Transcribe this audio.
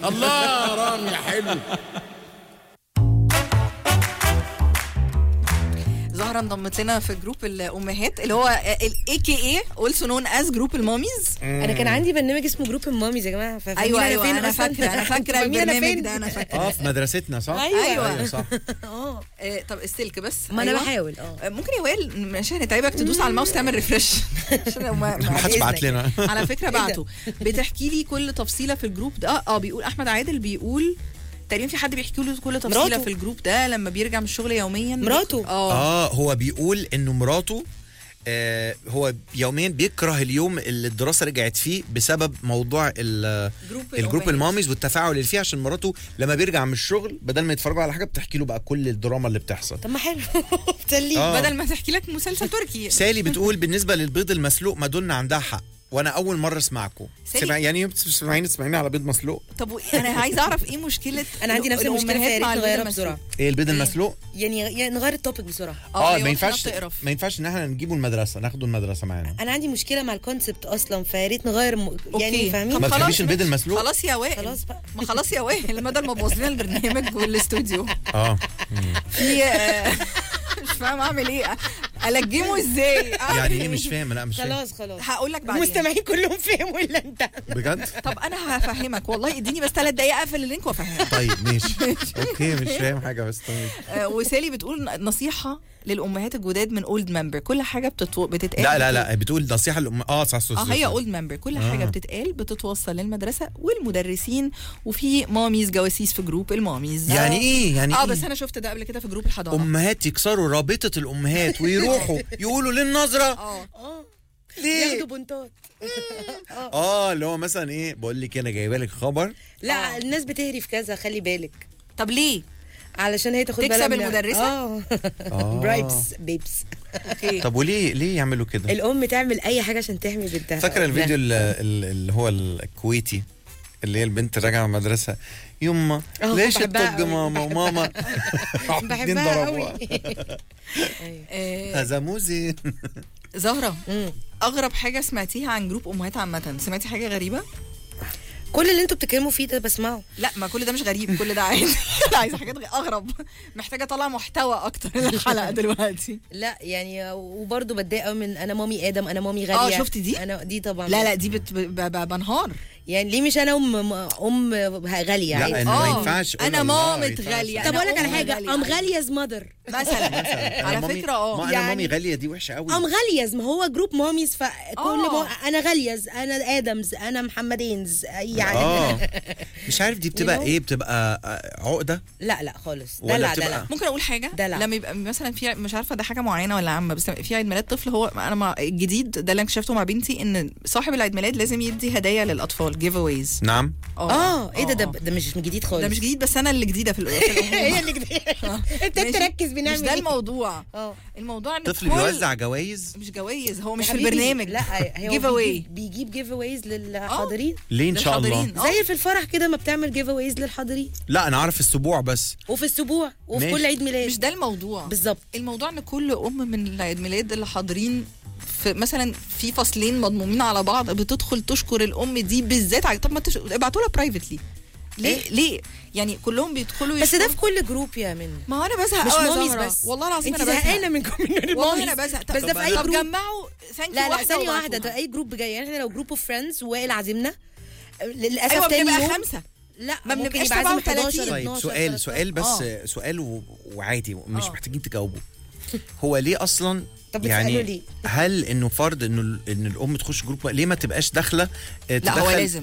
الله يا رامي حلو زهرة انضمت لنا في جروب الامهات اللي هو الاي كي اي اولسو نون از جروب الماميز انا كان عندي برنامج اسمه جروب الماميز يا جماعه فاهمين ايوه انا ايوه فين انا أصلاً؟ فاكره انا فاكره فاهمين أنا البرنامج فين؟ ده انا فاكره اه في مدرستنا صح؟ أيوة. ايوه صح اه آه، طب السلك بس ما انا أيوة. بحاول اه آه، ممكن يا وائل مش هنتعبك تدوس على الماوس تعمل ريفرش عشان لو ما- ما حدش إذنك. بعت لنا على فكره إيه ده؟ بعته بتحكي لي كل تفصيله في الجروب ده اه بيقول احمد عادل بيقول تقريبا في حد بيحكي له كل تفصيله مراته. في الجروب ده لما بيرجع من الشغل يوميا مراته. اه اه هو بيقول انه مراته آه هو يوميا بيكره اليوم اللي الدراسه رجعت فيه بسبب موضوع ال- جروب الجروب الأمهات. الماميز والتفاعل اللي فيه عشان مراته لما بيرجع من الشغل بدل ما يتفرجوا على حاجه بتحكي له بقى كل الدراما اللي بتحصل طب ما حلو بتسليه آه. بدل ما تحكي لك مسلسل تركي سالي بتقول بالنسبه للبيض المسلوق مادونا عندها حق وانا اول مره اسمعكم سالي- سمع يعني بتسمعيني تسمعيني على بيض مسلوق طب و- انا عايزه اعرف ايه مشكله انا عندي نفس المشكله الأمهات فيا ريت مع البيض نغيرها المسلوق؟ بسرعه ايه البيض المسلوق يعني يعني نغير التوبيك بسرعه اه اه أيوة، ما ينفعش عشان تقرف. ما ينفعش ان احنا نجيبه المدرسه ناخده المدرسه معانا انا عندي مشكله مع الكونسبت اصلا فيا ريت نغير م... يعني أوكي. فاهمين طب ما خلاص بتحبيش البيض ماشي. المسلوق؟ خلاص يا وائل خلاص بقى ما خلاص يا وائل بدل ما تبوظ لنا البرنامج والاستوديو اه في آه، مش فاهم اعمل ايه الجمه ازاي أعمل يعني ايه مش فاهم لا مش فاهم خلاص خلاص هقول لك بعدين المستمعين كلهم فهموا الا انت بجد طب انا هفهمك والله اديني بس ثلاث دقايق اقفل اللينك وافهمك طيب ماشي اوكي مش فاهم حاجه بس طيب آه، وسالي بتقول نصيحه للامهات الجداد من اولد ممبر كل حاجه بتتو... بتتقال لا لا لا بتقول نصيحه الام اه صح صح اه صح، هي صح. اولد ممبر كل آه. حاجه بتتقال بتتوصل للمدرسه والمدرسين وفي ماميز جواسيس في جروب الماميز يعني ايه يعني اه إيه؟ بس انا شفت ده قبل كده في جروب الحضانه امهات يكسروا رابطه الامهات ويروحوا يقولوا للنظره اه اه ليه ياخدوا بنطات اه اللي هو مثلا ايه بقول لك انا جايبه لك خبر لا الناس بتهري في كذا خلي بالك طب ليه علشان هي تاخد تكسب بالها من- المدرسة؟ اه آه. برايبس بيبس اوكي طب وليه ليه يعملوا كده الام تعمل اي حاجه عشان تحمي بنتها فاكره الفيديو ال- ال- اللي هو الكويتي اللي هي البنت راجعه من المدرسه يما آه، ليش بحبها الطج أوي. ماما وماما قاعدين بحبها ضربوا. قوي أيوة. آه هذا موزي زهره مم. اغرب حاجه سمعتيها عن جروب امهات عامه سمعتي حاجه غريبه كل اللي انتوا بتتكلموا فيه ده بسمعه لا ما كل ده مش غريب كل ده عادي انا عايزه حاجات غ- اغرب محتاجه اطلع محتوى اكتر للحلقه دلوقتي لا يعني وبرضه بتضايق قوي من انا مامي ادم انا مامي غاليه اه شفتي دي؟ انا دي طبعا لا لا دي بت... ب... ب... بنهار يعني ليه مش انا ام ام غاليه لا عادي انه ما آه، ينفعش أنا قول الله، مامة ينفعش. غالية. طب أنا اقول لك على أم حاجه غالية ام عادي. غاليز ماذر مثلا أنا على مامي- فكره اه ما انا يعني- مامي غاليه دي وحشه قوي ام غاليز ما هو جروب ماميز فكل آه. ما انا غاليز انا ادمز انا محمدينز يعني اه مش عارف دي بتبقى You know? ايه بتبقى آه، عقده لا لا خالص ولا ده لا ده بتبقى- لا ممكن اقول حاجه دلع. لما يبقى مثلا في مش عارفه ده حاجه معينه ولا عامه بس في عيد ميلاد طفل هو انا مع الجديد ده اللي انا اكتشفته مع بنتي ان صاحب العيد ميلاد لازم يدي هدايا للاطفال جيف اويز نعم اه ايه ده ده ده مش جديد خالص ده مش جديد بس انا اللي جديده في, الأ- في الأمور. هي اللي جديد انت ماشي. تركز بنعمل مش ده إيه؟ الموضوع اه الموضوع ان طفل كل- بيوزع جوائز مش جوايز هو مش يا في حبيبي، البرنامج لا هي جيف اواي بيجيب, بيجيب جيف اويز للحاضرين ليه ان شاء الله للحاضرين. آه. زي في الفرح كده ما بتعمل جيف اويز للحاضرين لا انا عارف السبوع بس وفي السبوع وفي ماشي. كل عيد ميلاد مش ده الموضوع بالظبط الموضوع ان كل ام من العيد ميلاد اللي حاضرين في مثلا في فصلين مضمومين على بعض بتدخل تشكر الام دي بالذات على- طب ما تش... ابعتوا لها برايفتلي ليه إيه؟ ليه يعني كلهم بيدخلوا بس ده يشكروا- في كل جروب يا من ما هو انا بزهق مش قوي يا ماميز زهرة. بس والله العظيم انت انا بزهق زهقانه منكم من والله الماميز انا بزهق بس ده في اي طب جروب جمعوا ثانك لا لا ثانيه واحده ده اي جروب جاي يعني احنا لو جروب اوف فريندز وائل عازمنا للاسف ايوه تاني بنبقى يوم خمسه لا ما ممكن بنبقاش يبقى عازم 37. 11 طيب 12 سؤال 13. سؤال بس آه. سؤال و- وعادي مش آه. محتاجين تجاوبوا هو ليه اصلا طب بتسألوا يعني ليه؟ هل انه فرض انه ال- ان الام تخش جروب ليه ما تبقاش داخله آه، لا هو تدخل لازم